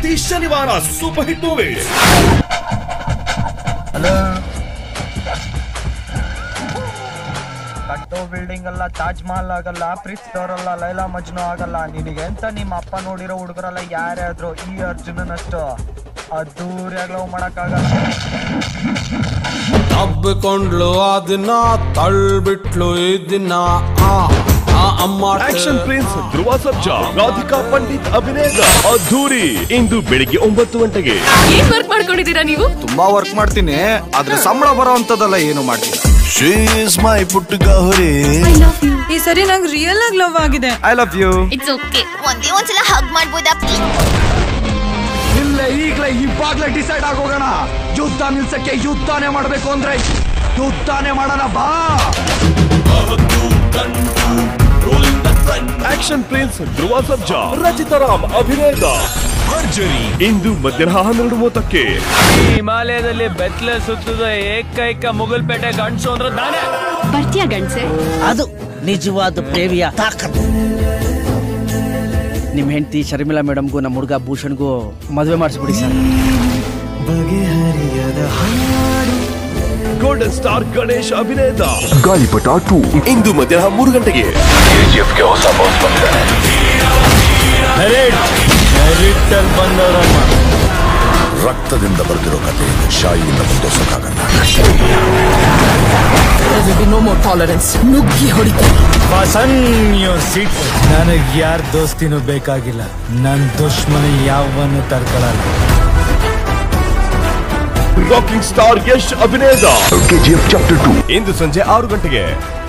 ಪ್ರತಿ ಶನಿವಾರ super hit movies ಕಟ್ಟೋ ಬಿಲ್ಡಿಂಗ್ ಅಲ್ಲ ತಾಜ್ ಮಹಲ್ ಆಗಲ್ಲ ಪ್ರಿತ್ ಅಲ್ಲ ಲೈಲಾ ಮಜ್ನು ಆಗಲ್ಲ ನಿನಗೆ ಎಂತ ನಿಮ್ಮ ಅಪ್ಪ ನೋಡಿರೋ ಹುಡುಗರಲ್ಲ ಯಾರ್ಯಾದ್ರು ಈ ಅರ್ಜುನನಷ್ಟು ಅದ್ದೂರಿಯಾಗಿ ಲವ್ ಮಾಡಕ್ಕಾಗಲ್ಲ ಹಬ್ಬಿಕೊಂಡ್ಲು ಅದನ್ನ ತಳ್ಬಿಟ್ಲು ಇದನ್ನ ಆ ಆ ಅಮ್ಮ ಆಕ್ಷನ್ ಪ್ರಿನ್ಸ್ ಧ್ರುವ ಸರ್ಜಾ ರಾಧಿಕಾ ಪಂಡಿತ್ ಅಭಿನಯದ ಅದ್ಧೂರಿ ಇಂದು ಬೆಳಿಗ್ಗೆ ಒಂಬತ್ತು ಗಂಟೆಗೆ ಏನ್ ವರ್ಕ್ ಮಾಡ್ಕೊಂಡಿದ್ದೀರಾ ನೀವು ತುಂಬಾ ವರ್ಕ್ ಮಾಡ್ತೀನಿ ಆದ್ರೆ ಸಂಬಳ ಬರೋ ಅಂತದಲ್ಲ ಏನು ಮಾಡ್ತೀನಿ She is my ಪುಟ್ಟಗೌರಿ ಈ ಸರಿ ನಂಗೆ ರಿಯಲ್ ಆಗಿ ಲವ್ ಆಗಿದೆ I love you it's okay ಒಂದೇ ಒಂದ್ಸಲ ಹಗ್ ಮಾಡ್ಬೋದಾ ಪ್ಲೀಸ್ ಇಲ್ಲ ಈಗ್ಲೇ ಇವಾಗ್ಲೇ ಡಿಸೈಡ್ ಆಗೋಗೋಣ ಯುದ್ಧ ನಿಲ್ಸಕ್ಕೆ ಯುದ್ಧನೇ ಮಾಡ್ಬೇಕು ಅಂದ್ರೆ ಯುದ್ಧನೇ ಮಾಡೋಣ ಬಾ ಆಕ್ಷನ್ ಪ್ರಿನ್ಸ್ ಧ್ರುವ ಸರ್ಜಾ ರಚಿತಾ ರಾಮ್ ಅಭಿನಯದ ಭರ್ಜರಿ ಇಂದು ಮಧ್ಯಾಹ್ನ ಹನ್ನೆರಡು ಮೂವತ್ತಕ್ಕೆ ಹಿಮಾಲಯದಲ್ಲಿ ಬೆತ್ತಲೆ ಸುತ್ತದ ಏಕೈಕ ಮುಗಲ್ಪೇಟೆ ಗಂಡಸು ಅಂದ್ರೆ ನಾನೇ ಬರ್ತೀಯಾ ಗಂಡ್ಸೆ ಅದು ನಿಜವಾದ ಪ್ರೇಮಿಯ ತಾಕತ್ ನಿಮ್ ಹೆಂಡತಿ ಶರ್ಮಿಳಾ ಮೇಡಮ್ಗೂ ನಮ್ಮ ಹುಡುಗ ಭೂಷಣ್ಗೂ ಮದುವೆ ಮಾಡಿಸ್ಬಿಡಿ ಸರ್ ಗೋಲ್ಡನ್ ಸ್ಟಾರ್ ಗಣೇಶ್ ಅಭಿನಯದ ಗಾಳಿಪಟ ಟೂ ಇಂದು ಮಧ್ಯಾಹ್ನ ಮೂರು ಗಂಟೆಗೆ ಕೆಜಿಎಫ್ಗೆ ಹೊಸ ಬಾಸ್ ಬಂದಿದೆ ರಕ್ತದಿಂದ ಬರೆದಿರೋ ಕಥೆ ಶಾಯಿಯಿಂದ ಮುಂದುವರ್ಸೋಕ್ಕಾಗಲ್ಲ ನೋ ಮೋರ್ ಟಾಲರೆನ್ಸ್ ನುಗ್ಗಿ ಹೊಡಿತೀನಿ ನನಗ್ ಯಾರ ದೋಸ್ತಿನೂ ಬೇಕಾಗಿಲ್ಲ ನನ್ ದುಶ್ಮನ ಯಾವನು ತಡ್ಕೊಳಲ್ಲ ರಾಕಿಂಗ್ ಸ್ಟಾರ್ ಯಶ್ ಅಭಿನಯದ ಕೆಜಿಎಫ್ ಚಾಪ್ಟರ್ ಟೂ ಇಂದು ಸಂಜೆ ಆರು ಗಂಟೆಗೆ